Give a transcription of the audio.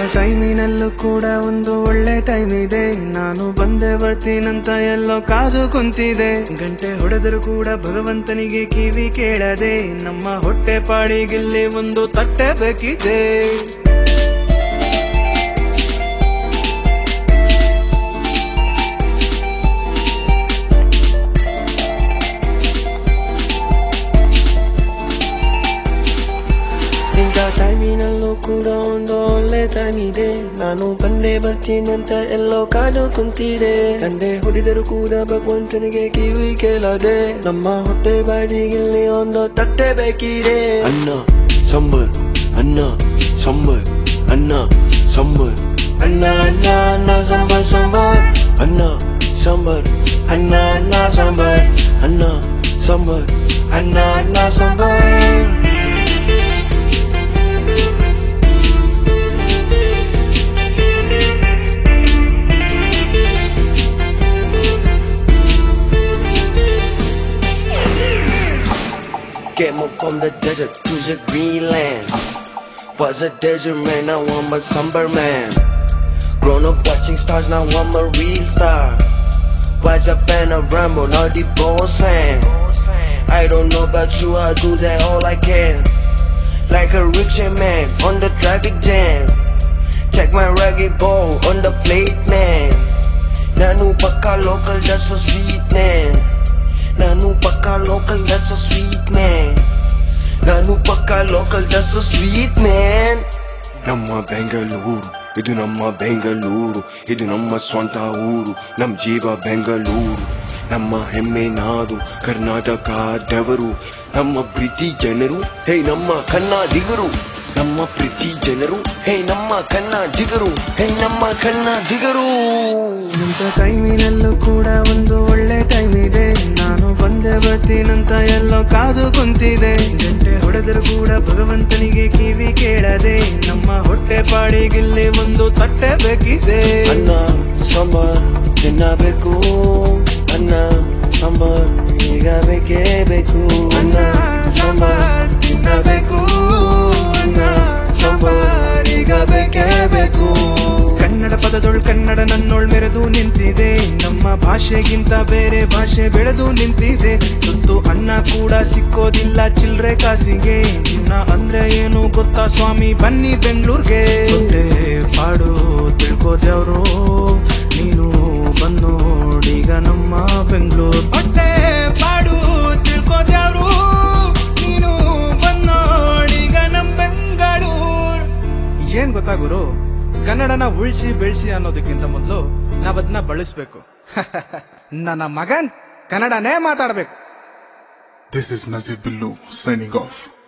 ಟೈಮಿನಲ್ಲೂ ಕೂಡ ಒಂದು ಒಳ್ಳೆ ಟೈಮ್ ಇದೆ ನಾನು ಬಂದೆ ಬರ್ತೀನಂತ ಎಲ್ಲೋ ಕಾದು ಕುಂತಿದೆ ಗಂಟೆ ಹೊಡೆದರೂ ಕೂಡ ಭಗವಂತನಿಗೆ ಕಿವಿ ಕೇಳದೆ ನಮ್ಮ ಹೊಟ್ಟೆ ಪಾಡಿಗಿಲ್ಲಿ ಒಂದು ತಟ್ಟೆ ಬೇಕಿದೆ ಇಂಥ ಟೈಮಿನಲ್ಲೂ ಕೂಡ ಒಂದು ಒಳ್ಳೆ ಟೈಮ್ ಇದೆ ನಾನು ಬಂದೆ ಬರ್ತೀನಂತ ಎಲ್ಲೋ ಕಾದು ಕುಂತಿದೆ ತಂದೆ ಹೊಡಿದರೂ ಕೂಡ ಭಗವಂತನಿಗೆ ಕಿವಿ ಕೇಳದೆ ನಮ್ಮ ಹೊಟ್ಟೆ ಬಾಡಿಗಿಲ್ಲಿ ಒಂದು ತಟ್ಟೆ ಬೇಕಿದೆ ಅನ್ನ ಸಾಂಬಾರ್ ಅನ್ನ ಸಾಂಬಾರ್ ಅನ್ನ ಸಾಂಬಾರ್ ಅನ್ನ ಅನ್ನ ಅನ್ನ ಸಾಂಬಾರ್ ಸಾಂಬಾರ್ ಅನ್ನ ಸಾಂಬಾರ್ ಅನ್ನ ಅನ್ನ ಸಾಂಬಾರ್ ಅನ್ನ ಸಾಂಬಾರ್ ಅನ್ನ ಅನ್ನ sambar Came up from the desert to the green land Was a desert man, now I'm a summer man Grown up watching stars, now I'm a real star Was a fan of Rambo, now the boss fan I don't know about you, I do that all I can Like a rich man on the traffic jam Check my ragged ball on the plate man Nanu paka local, that's a sweet man Nanu paka local, that's a sweet man Nanu paka local, that's a sweet man ನಮ್ಮ ಬೆಂಗಳೂರು ಇದು ನಮ್ಮ ಬೆಂಗಳೂರು ಇದು ನಮ್ಮ ಸ್ವಂತ ಊರು ನಮ್ಮ ಜೀವ ಬೆಂಗಳೂರು ನಮ್ಮ ಹೆಮ್ಮೆ ನಾಡು ಕರ್ನಾಟಕದವರು ನಮ್ಮ ಪ್ರೀತಿ ಜನರು ಹೇ ನಮ್ಮ ಕನ್ನಡಿಗರು ನಮ್ಮ ಪ್ರೀತಿ ಜನರು ಹೇ ನಮ್ಮ ಕನ್ನಡಿಗರು ಹೇ ನಮ್ಮ ಕನ್ನಡಿಗರು ಇಂಥ ಟೈಮಿನಲ್ಲೂ ಕೂಡ ಒಂದು ಒಳ್ಳೆ ಟೈಮ್ ಇದೆ ನಾನು ಬಂದೆ ಬರ್ತೀನಂತ ಎಲ್ಲೋ ಕಾದು ಕುಂತಿದೆ ಗಂಟೆ ಹೊಡೆದರೂ ಕೂಡ ಭಗವಂತನಿಗೆ ಕಿವಿ ಕೇಳದೆ ನಮ್ಮ ಹೊಟ್ಟೆ ಪಾಡಿಗಿಲ್ಲಿ ಒಂದು ತಟ್ಟೆ ಬೇಕಿದೆ ಅನ್ನ ಸಾಂಬಾರ್ ತಿನ್ನಬೇಕು ಅನ್ನ ಸಾಂಬಾರ್ ಈಗ ಬೇಕೇ ಬೇಕು ಅನ್ನ ಸಾಂಬಾರ್ ತಿನ್ನಬೇಕು ಅನ್ನ ಸಾಂಬಾರ್ ಈಗ ಬೇಕೇ ಬೇಕು ಕನ್ನಡ ಪದದೊಳ್ ಕನ್ನಡ ನನ್ನೊಳ್ ಮೆರೆದು ನಿಂತಿದೆ ನಮ್ಮ ಭಾಷೆಗಿಂತ ಬೇರೆ ಭಾಷೆ ಬೆಳೆದು ನಿಂತಿದೆ ತುತ್ತು ಅನ್ನ ಕೂಡ ಸಿಕ್ಕೋದಿಲ್ಲ ಚಿಲ್ರೆ ಕಾಸಿಗೆ ಇನ್ನ ಅಂದ್ರೆ ಏನು ಗೊತ್ತಾ ಸ್ವಾಮಿ ಬನ್ನಿ ಬೆಂಗಳೂರ್ಗೆ ಹೊಟ್ಟೆ ಪಾಡು ತಿಳ್ಕೋದವ್ರು ನೀನು ಬಂದೋಡೀಗ ನಮ್ಮ ಬೆಂಗಳೂರು ಹೊಟ್ಟೆ ಪಾಡು ತಿಳ್ಕೋದ್ಯಾವ್ರು ನೀನು ಬಂದೋಡೀಗ ನಮ್ಮ ಬೆಂಗಳೂರು ಏನ್ ಗೊತ್ತಾ ಗುರು ಕನ್ನಡನ ಉಳಿಸಿ ಬೆಳೆಸಿ ಅನ್ನೋದಕ್ಕಿಂತ ಮೊದಲು ನಾವದನ್ನ ಬಳಸ್ಬೇಕು ನನ್ನ ಮಗನ್ ಕನ್ನಡನೇ ಮಾತಾಡ್ಬೇಕು This is Nazir Billu signing off.